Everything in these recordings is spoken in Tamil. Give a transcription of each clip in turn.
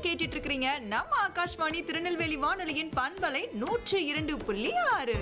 கேட்டுட்டு இருக்கிறீங்க நம்ம ஆகாஷ்வாணி திருநெல்வேலி வானொலியின் பண்பலை நூற்று இரண்டு புள்ளி ஆறு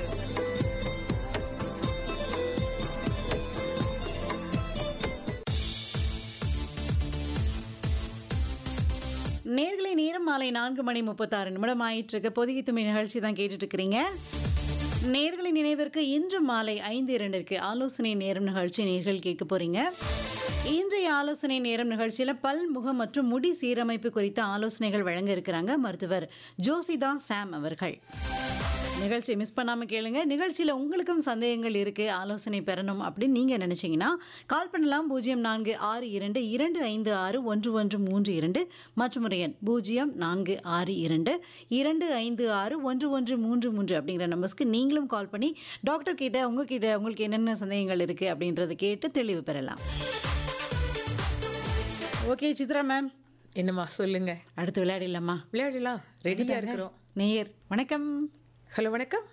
நேர்களை நேரம் மாலை நான்கு மணி முப்பத்தாறு நிமிடம் ஆயிட்டு இருக்கு பொதுகி துணி நிகழ்ச்சி தான் கேட்டுட்டு இருக்கிறீங்க நேர்களை நினைவிற்கு இன்று மாலை ஐந்து இரண்டிற்கு ஆலோசனை நேரம் நிகழ்ச்சி நேர்கள் கேட்க போறீங்க இன்றைய ஆலோசனை நேரம் நிகழ்ச்சியில் பல் முகம் மற்றும் முடி சீரமைப்பு குறித்த ஆலோசனைகள் வழங்க இருக்கிறாங்க மருத்துவர் ஜோசிதா சாம் அவர்கள் நிகழ்ச்சியை மிஸ் பண்ணாமல் கேளுங்க நிகழ்ச்சியில் உங்களுக்கும் சந்தேகங்கள் இருக்குது ஆலோசனை பெறணும் அப்படின்னு நீங்கள் நினச்சிங்கன்னா கால் பண்ணலாம் பூஜ்ஜியம் நான்கு ஆறு இரண்டு இரண்டு ஐந்து ஆறு ஒன்று ஒன்று மூன்று இரண்டு மற்றும் ஒரு எண் பூஜ்ஜியம் நான்கு ஆறு இரண்டு இரண்டு ஐந்து ஆறு ஒன்று ஒன்று மூன்று மூன்று அப்படிங்கிற நம்பர்ஸ்க்கு நீங்களும் கால் பண்ணி டாக்டர் கிட்ட உங்ககிட்ட உங்களுக்கு என்னென்ன சந்தேகங்கள் இருக்குது அப்படின்றத கேட்டு தெளிவு பெறலாம் ஓகே சித்ரா மேம் என்னம்மா சொல்லுங்க அடுத்து விளையாடிடலாமா விளையாடலாம் ரெடியா இருக்கிறோம் நேயர் வணக்கம் ஹலோ வணக்கம்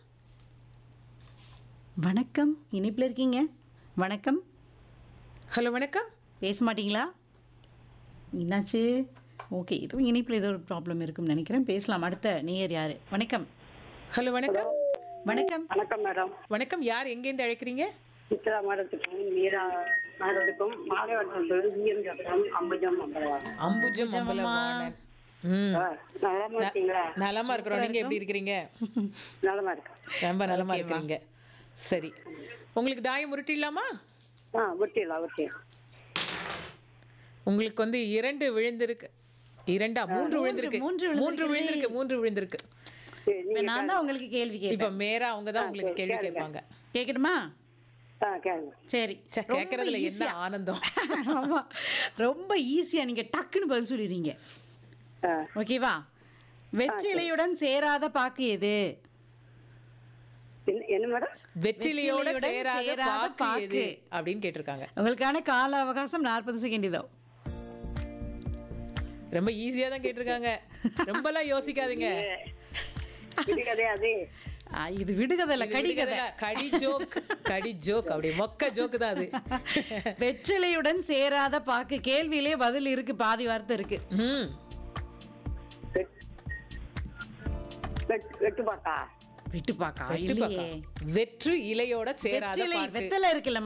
வணக்கம் இனிப்பில் இருக்கீங்க வணக்கம் ஹலோ வணக்கம் பேச மாட்டீங்களா என்னாச்சு ஓகே இதுவும் இனிப்பில் ஏதோ ஒரு ப்ராப்ளம் இருக்கும்னு நினைக்கிறேன் பேசலாம் அடுத்த நேயர் யார் வணக்கம் ஹலோ வணக்கம் வணக்கம் வணக்கம் மேடம் வணக்கம் யார் எங்கேருந்து அழைக்கிறீங்க சித்ரா மேடத்துக்கும் மீரா மேடத்துக்கும் மாதவரத்துக்கும் ஜிஎம் சத்திரம் அம்புஜம் அம்பலவாங்க அம்புஜம் அம்பலவாணன் ம் நலமா இருக்கீங்களா நலமா இருக்கிறோம் நீங்க எப்படி இருக்கிறீங்க நலமா இருக்கேன் ரொம்ப நலமா இருக்கிறீங்க சரி உங்களுக்கு தாயம் உருட்டிடலாமா ஆ ஒட்டிடலாம் ஒட்டிடலாம் உங்களுக்கு வந்து இரண்டு விழுந்திருக்கு இரண்டா மூன்று விழுந்திருக்கு மூன்று மூன்று விழுந்திருக்கு மூன்று விழுந்திருக்கு சரி இப்ப நீங்க நான் தான் உங்களுக்கு கேள்வி இப்ப கேட்பேன் மேரா அவங்க தான் உங்களுக்கு கேள்வி கேட்பாங்க கேட்கட்டுமா ஆ கேளுங்க சரி ச்சே, ரொம்ப கேட்கறதுல என்ன easy-ஆ. ஆனந்தம் ஆமா ரொம்ப ஈஸியாக நீங்கள் டக்குன்னு பதில் சொல்லிடுறீங்க ஆ ஓகேவா வெற்றிலையுடன் சேராத பாக்கு எது என்ன- என்ன மேடம் வெற்றிலையோட வெற்றிலையுடன் சேராத சேராத பாக்கு பாக்கு. எது அப்படின்னு கேட்டிருக்காங்க உங்களுக்கான கால அவகாசம் நாற்பது செகண்ட் இதோ ரொம்ப ஈஸியா தான் கேட்டிருக்காங்க ரொம்பலாம் யோசிக்காதீங்க இது கதையாது ஆ, இது விடுகதை கடிகதை விடுகதைல கடி ஜோக் கடி ஜோக் அப்படி மொக்க ஜோக்கு தான் அது வெற்றிலையுடன் சேராத பாக்கு கேள்வியிலே பதில் இருக்கு பாதி வார்த்தை இருக்கு ம் வெட்டு பாக்கா விட்டு பாக்கா வெட்டு இல்லையே பாக்கா. வெற்று இலையோட சேராத வெற்றிலை பாக்கு வெத்தலை இருக்குல்ல